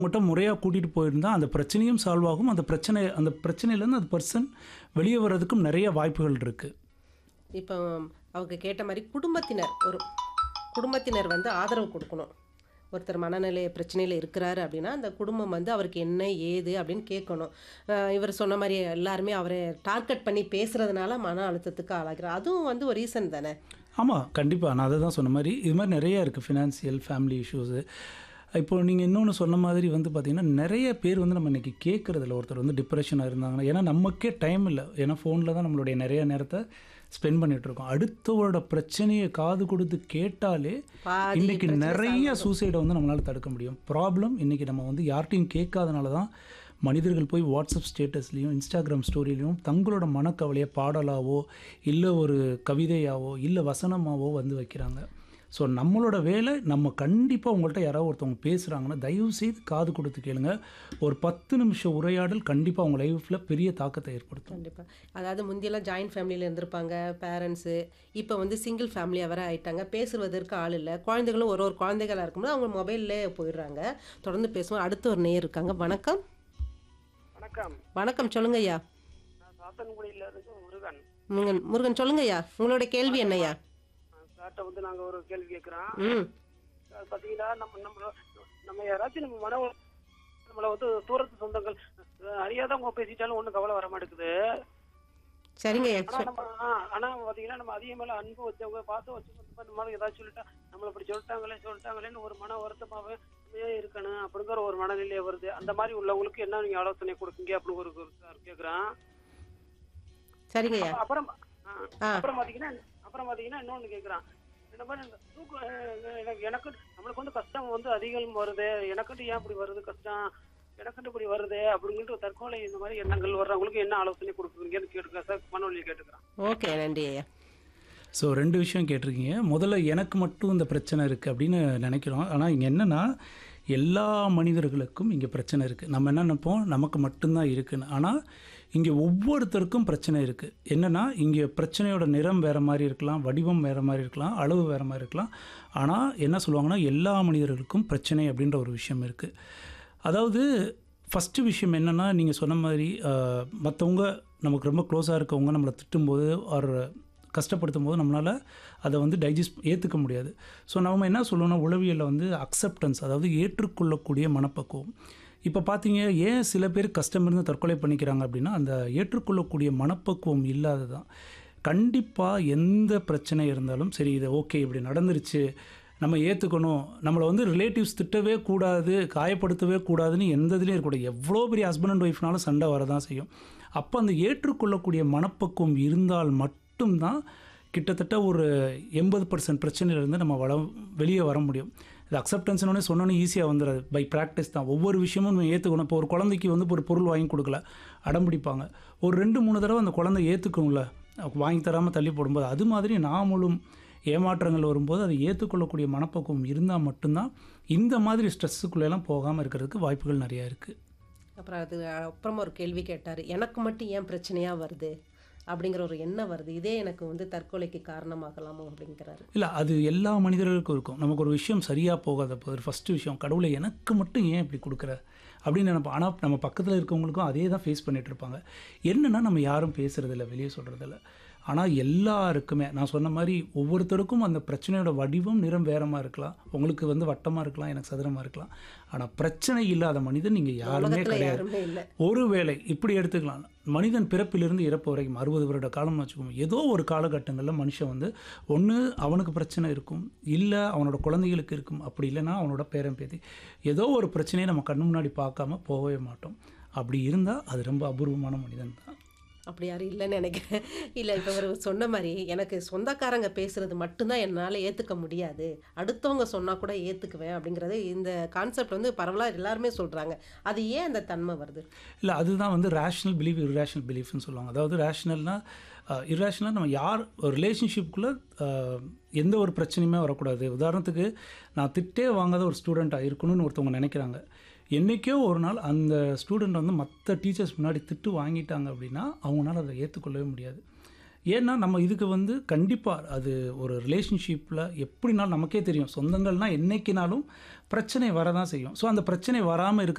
மட்டும் முறையாக கூட்டிகிட்டு போயிருந்தா அந்த பிரச்சனையும் சால்வ் ஆகும் அந்த பிரச்சனை அந்த பிரச்சனையிலேருந்து அந்த பர்சன் வெளியே வர்றதுக்கும் நிறைய வாய்ப்புகள் இருக்குது இப்போ அவங்க கேட்ட மாதிரி குடும்பத்தினர் ஒரு குடும்பத்தினர் வந்து ஆதரவு கொடுக்கணும் ஒருத்தர் மனநிலை பிரச்சனையில் இருக்கிறாரு அப்படின்னா அந்த குடும்பம் வந்து அவருக்கு என்ன ஏது அப்படின்னு கேட்கணும் அஹ் இவர் சொன்ன மாதிரி எல்லாருமே அவரை டார்கெட் பண்ணி பேசுறதுனால மன அழுத்தத்துக்கு ஆளாகிறார் அதுவும் வந்து ஒரு ரீசன் தானே ஆமாம் கண்டிப்பாக நான் அதை தான் சொன்ன மாதிரி இது மாதிரி நிறைய இருக்குது ஃபினான்சியல் ஃபேமிலி இஷ்யூஸு இப்போ நீங்கள் இன்னொன்று சொன்ன மாதிரி வந்து பார்த்திங்கன்னா நிறைய பேர் வந்து நம்ம இன்றைக்கி கேட்குறதில்ல ஒருத்தர் வந்து டிப்ரெஷனாக இருந்தாங்கன்னா ஏன்னா நமக்கே டைம் இல்லை ஏன்னா ஃபோனில் தான் நம்மளுடைய நிறைய நேரத்தை ஸ்பெண்ட் பண்ணிகிட்ருக்கோம் அடுத்தவரோட பிரச்சனையை காது கொடுத்து கேட்டாலே பாதி இன்றைக்கி பிரச்சனை நிறைய சூசைடை வந்து நம்மளால் தடுக்க முடியும் ப்ராப்ளம் இன்றைக்கி நம்ம வந்து யார்ட்டையும் கேட்காதனால தான் மனிதர்கள் போய் வாட்ஸ்அப் ஸ்டேட்டஸ்லேயும் இன்ஸ்டாகிராம் ஸ்டோரியிலையும் தங்களோட மனக்கவலையை பாடலாவோ இல்லை ஒரு கவிதையாவோ இல்லை வசனமாவோ வந்து வைக்கிறாங்க ஸோ நம்மளோட வேலை நம்ம கண்டிப்பாக உங்கள்கிட்ட யாராவது ஒருத்தவங்க பேசுகிறாங்கன்னா தயவு செய்து காது கொடுத்து கேளுங்க ஒரு பத்து நிமிஷம் உரையாடல் கண்டிப்பாக உங்கள் லைஃப்பில் பெரிய தாக்கத்தை ஏற்படுத்தும் கண்டிப்பாக அதாவது முந்தியெல்லாம் ஜாயின்ட் ஃபேமிலியில் இருந்திருப்பாங்க பேரண்ட்ஸு இப்போ வந்து சிங்கிள் ஃபேமிலியாக வர ஆயிட்டாங்க பேசுவதற்கு ஆள் இல்லை குழந்தைகளும் ஒரு ஒரு குழந்தைகளாக இருக்கும்போது அவங்க மொபைல்லே போயிடுறாங்க தொடர்ந்து பேசுவோம் அடுத்து ஒரு நேர் இருக்காங்க வணக்கம் வணக்கம் வணக்கம் சொல்லுங்க ஐயா நான் சாத்தன்குடியில இருந்து முருகன் முருகன் முருகன் சொல்லுங்க ஐயா உங்களோட கேள்வி என்னய்யா சார்ட்ட வந்து நாங்க ஒரு கேள்வி கேட்கிறோம் ம் அது பாத்தீங்கன்னா நம்ம நம்ம நம்ம யாராச்சும் நம்ம மன நம்மள வந்து தூரத்து சொந்தங்கள் அஹ், அறியாதவங்க பேசிட்டாலும் ஒண்ணும் கவலை வர மாட்டேங்குது சரிங்க ஐயா ஆனா நம்ம ஆ, ஆனா பாத்தீங்கன்னா நம்ம அதிக மேல அன்பு வச்சவங்க பாசம் வச்சவங்க இந்த மாதிரி ஏதாச்சும் சொல்லிட்டா நம்மள இப்படி சொல்லிட்டாங்களே சொல்லிட்டாங்களேன்னு ஒரு மன வருத்தமாவே உண்மையா இருக்கணும் அப்படிங்கிற ஒரு மனநிலையே வருது அந்த மாதிரி உள்ளவங்களுக்கு என்ன நீங்க ஆலோசனை கொடுக்குங்க அப்படின்னு ஒரு ஒரு கேக்குறேன் சரிங்க ஐயா அப்புறம் ஆ, ஆ. அப்புறம் பாத்தீங்கன்னா அப்புறம் பாத்தீங்கன்னா இன்னொன்னு கேக்குறான் இந்த மாதிரி இந்த தூக்கம் அஹ், எனக்கு எனக்கு நம்மளுக்கு வந்து கஷ்டம் வந்து அதிகம் வருது எனக்கிட்ட ஏன் இப்படி வருது கஷ்டம் எனக்கிட்ட இப்படி வருது அப்படிங்கிட்டு தற்கொலை இந்த மாதிரி எண்ணங்கள் வர்றவங்களுக்கு என்ன ஆலோசனை கொடுக்குறீங்கன்னு கேட்டுக்கிறேன் சார் மனவழியை கேட்டுக்கிறேன் ஓகே நன்றி ஐயா ஸோ ரெண்டு விஷயம் கேட்டிருக்கீங்க முதல்ல எனக்கு மட்டும் இந்த பிரச்சனை இருக்குது அப்படின்னு நினைக்கிறோம் ஆனால் இங்கே என்னென்னா எல்லா மனிதர்களுக்கும் இங்கே பிரச்சனை இருக்குது நம்ம என்ன நினைப்போம் நமக்கு மட்டும்தான் இருக்குன்னு ஆனால் இங்கே ஒவ்வொருத்தருக்கும் பிரச்சனை இருக்குது என்னென்னா இங்கே பிரச்சனையோட நிறம் வேறு மாதிரி இருக்கலாம் வடிவம் வேறு மாதிரி இருக்கலாம் அளவு வேறு மாதிரி இருக்கலாம் ஆனால் என்ன சொல்லுவாங்கன்னா எல்லா மனிதர்களுக்கும் பிரச்சனை அப்படின்ற ஒரு விஷயம் இருக்குது அதாவது ஃபஸ்ட்டு விஷயம் என்னென்னா நீங்கள் சொன்ன மாதிரி மற்றவங்க நமக்கு ரொம்ப க்ளோஸாக இருக்கவங்க நம்மளை திட்டும்போது ஒரு கஷ்டப்படுத்தும் போது நம்மளால் அதை வந்து டைஜஸ்ட் ஏற்றுக்க முடியாது ஸோ நம்ம என்ன சொல்லணும்னா உளவியலில் வந்து அக்செப்டன்ஸ் அதாவது ஏற்றுக்கொள்ளக்கூடிய மனப்பக்குவம் இப்போ பார்த்தீங்க ஏன் சில பேர் கஷ்டம் இருந்து தற்கொலை பண்ணிக்கிறாங்க அப்படின்னா அந்த ஏற்றுக்கொள்ளக்கூடிய மனப்பக்குவம் இல்லாததான் கண்டிப்பாக எந்த பிரச்சனை இருந்தாலும் சரி இது ஓகே இப்படி நடந்துருச்சு நம்ம ஏற்றுக்கணும் நம்மளை வந்து ரிலேட்டிவ்ஸ் திட்டவே கூடாது காயப்படுத்தவே கூடாதுன்னு எந்த இதுலேயும் இருக்கக்கூடாது எவ்வளோ பெரிய ஹஸ்பண்ட் அண்ட் ஒய்ஃப்னாலும் சண்டை வரதான் செய்யும் அப்போ அந்த ஏற்றுக்கொள்ளக்கூடிய மனப்பக்குவம் இருந்தால் மட்டும்தான் கிட்டத்தட்ட ஒரு எண்பது பர்சன்ட் பிரச்சனையிலேருந்து நம்ம வள வெளியே வர முடியும் இது அக்செப்டன்ஸ்னு சொன்னோன்னே ஈஸியாக வந்துடாது பை ப்ராக்டிஸ் தான் ஒவ்வொரு விஷயமும் நம்ம ஏற்றுக்கணும் இப்போ ஒரு குழந்தைக்கு வந்து ஒரு பொருள் வாங்கி கொடுக்கல அடம் பிடிப்பாங்க ஒரு ரெண்டு மூணு தடவை அந்த குழந்தை ஏற்றுக்கும்ல வாங்கி தராமல் தள்ளி போடும்போது அது மாதிரி நாமளும் ஏமாற்றங்கள் வரும்போது அதை ஏற்றுக்கொள்ளக்கூடிய மனப்பக்குவம் இருந்தால் மட்டும்தான் இந்த மாதிரி ஸ்ட்ரெஸ்ஸுக்குள்ளெல்லாம் போகாமல் இருக்கிறதுக்கு வாய்ப்புகள் நிறையா இருக்குது அப்புறம் அது அப்புறமா ஒரு கேள்வி கேட்டார் எனக்கு மட்டும் ஏன் பிரச்சனையாக வருது அப்படிங்கிற ஒரு எண்ணம் வருது இதே எனக்கு வந்து தற்கொலைக்கு காரணமாகலாமோ அப்படிங்கிறாரு இல்லை அது எல்லா மனிதர்களுக்கும் இருக்கும் நமக்கு ஒரு விஷயம் சரியாக போகாத போது ஃபஸ்ட்டு விஷயம் கடவுளை எனக்கு மட்டும் ஏன் இப்படி கொடுக்குற அப்படின்னு நினைப்போம் ஆனால் நம்ம பக்கத்தில் இருக்கவங்களுக்கும் அதே தான் ஃபேஸ் பண்ணிகிட்டு இருப்பாங்க என்னென்னா நம்ம யாரும் பேசுகிறதில்ல வெளியே சொல்கிறதில்ல ஆனால் எல்லாருக்குமே நான் சொன்ன மாதிரி ஒவ்வொருத்தருக்கும் அந்த பிரச்சனையோட வடிவம் நிறம் வேறமாக இருக்கலாம் உங்களுக்கு வந்து வட்டமாக இருக்கலாம் எனக்கு சதுரமாக இருக்கலாம் ஆனால் பிரச்சனை இல்லாத மனிதன் நீங்கள் யாருமே உலகத்தில் கிடையாது யாருமே இல்லை ஒருவேளை இப்படி எடுத்துக்கலாம் மனிதன் பிறப்பிலிருந்து இறப்பு வரைக்கும் அறுபது வருட காலம்னு வச்சுக்கோங்க ஏதோ ஒரு காலகட்டங்களில் மனுஷன் வந்து ஒன்று அவனுக்கு பிரச்சனை இருக்கும் இல்லை அவனோட குழந்தைகளுக்கு இருக்கும் அப்படி இல்லைன்னா அவனோட பேரன் பேத்தி ஏதோ ஒரு பிரச்சனையை நம்ம கண்ணு முன்னாடி பார்க்காம போகவே மாட்டோம் அப்படி இருந்தால் அது ரொம்ப அபூர்வமான மனிதன் தான் அப்படி யாரும் இல்லைன்னு நினைக்கிறேன் இல்லை இப்போ அவர் சொன்ன மாதிரி எனக்கு சொந்தக்காரங்க பேசுறது மட்டும்தான் என்னால் ஏற்றுக்க முடியாது அடுத்தவங்க சொன்னால் கூட ஏற்றுக்குவேன் அப்படிங்கிறது இந்த கான்செப்ட் வந்து பரவலாக எல்லாருமே சொல்கிறாங்க அது ஏன் அந்த தன்மை வருது இல்லை அதுதான் வந்து ரேஷ்னல் பிலீஃப் இர்ரேஷனல் பிலீஃப்னு சொல்லுவாங்க அதாவது ரேஷ்னல்னா இர்ரேஷனலாக நம்ம யார் ஒரு ரிலேஷன்ஷிப்புக்குள்ளே எந்த ஒரு பிரச்சனையுமே வரக்கூடாது உதாரணத்துக்கு நான் திட்டே வாங்காத ஒரு ஸ்டூடெண்ட்டாக இருக்கணும்னு ஒருத்தவங்க நினைக்கிறாங்க என்றைக்கோ ஒரு நாள் அந்த ஸ்டூடெண்ட் வந்து மற்ற டீச்சர்ஸ் முன்னாடி திட்டு வாங்கிட்டாங்க அப்படின்னா அவங்களால அதை ஏற்றுக்கொள்ளவே முடியாது ஏன்னா நம்ம இதுக்கு வந்து கண்டிப்பாக அது ஒரு ரிலேஷன்ஷிப்பில் எப்படினாலும் நமக்கே தெரியும் சொந்தங்கள்னால் என்னைக்குனாலும் பிரச்சனை வரதான் செய்யும் ஸோ அந்த பிரச்சனை வராமல் இருக்கிற